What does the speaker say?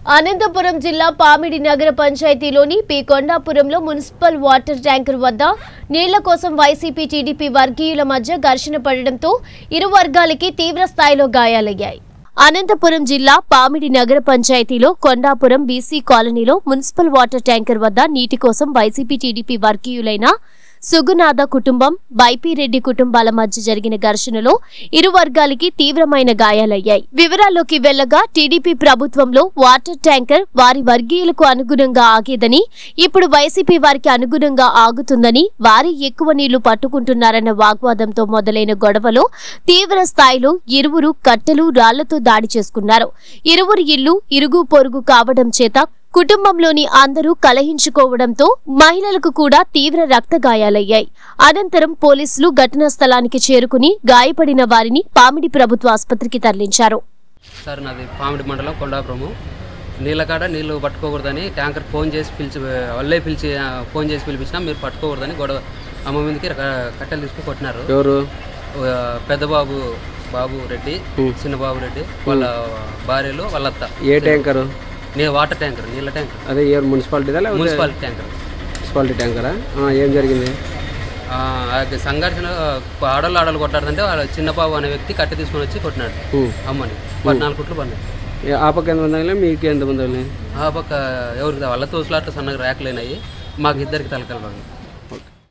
అనంతపురం జిల్లా పామిడి నగర పంచాయతీలోని పి కొండాపురంలో మున్సిపల్ వాటర్ ట్యాంకర్ వద్ద నీళ్ల కోసం వైసీపీ టీడీపీ వర్గీయుల మధ్య ఘర్షణ పడడంతో ఇరు వర్గాలకి తీవ్ర స్థాయిలో గాయాలయ్యాయి అనంతపురం జిల్లా పామిడి నగర పంచాయతీలో కొండాపురం బీసీ కాలనీలో మున్సిపల్ వాటర్ ట్యాంకర్ వద్ద నీటి కోసం వైసీపీ టీడీపీ వర్గీయులైన సుగునాథ కుటుంబం బైపిరెడ్డి కుటుంబాల మధ్య జరిగిన ఘర్షణలో ఇరు వర్గాలకి తీవ్రమైన గాయాలయ్యాయి వివరాల్లోకి వెళ్లగా టీడీపీ ప్రభుత్వంలో వాటర్ ట్యాంకర్ వారి వర్గీయులకు అనుగుణంగా ఆగేదని ఇప్పుడు వైసీపీ వారికి అనుగుణంగా ఆగుతుందని వారి ఎక్కువ నీళ్లు పట్టుకుంటున్నారన్న వాగ్వాదంతో మొదలైన గొడవలో తీవ్ర స్థాయిలో ఇరువురు కట్టెలు రాళ్లతో దాడి చేసుకున్నారు ఇరువురు ఇల్లు ఇరుగు పొరుగు కావడం చేత కుటుంబంలోని అందరూ కలహించుకోవడంతో మహిళలకు కూడా తీవ్ర రక్త గాయాలయ్యాయి అనంతరం పోలీసులు ఘటనా స్థలానికి చేరుకుని గాయపడిన వారిని పామిడి ప్రభుత్వ ఆసుపత్రికి తరలించారు సార్ నాది పామిడి మండలం కొండాపురము నీళ్ళ కాడ నీళ్ళు పట్టుకోకూడదని ట్యాంకర్ ఫోన్ చేసి పిలిచి వాళ్ళే పిలిచి ఆ, ఫోన్ చేసి పిలిపించినా మీరు పట్టుకోకూడదని గొడవ అమ్మ మీదకి క- కట్టెలు తీసుకుని కొట్టినారు ఎవరు ఆ, పెద్ద బాబు బాబు రెడ్డి చిన్న బాబు రెడ్డి వాళ్ళ భార్యలు వాళ్ళ అత్త ఏ ట్యాంకరు నీ వాటర్ ట్యాంకర్ నీళ్ళ ట్యాంకర్ అదే ఏ మున్సిపాలిటీదా లేకపోతే మున్సిపాలిటీ ట్యాంకర్ మున్సిపాలిటీ ట్యాంకరా ఆ, ఏం జరిగింది ఆ, ఆ సంఘర్షణ ఆడలు ఆడలు కొట్టాడంటే వాళ్ళ చిన్న బాబు అనే వ్యక్తి కట్టె తీసుకొని వచ్చి కొట్టినాడు ఉం. అమ్మని పద్నాలుగు కుట్లు పడినాయి ఏ- ఆ పక్క ఎంతమంది తగిలినాయి మీకు ఎంతమంది తగిలినాయి ఆ పక్క ఎవరికి వాళ్ళ తోసులాట సన్నగా ర్యాకులైనాయి మాకు ఇద్దరికి తలకలు పడినాయి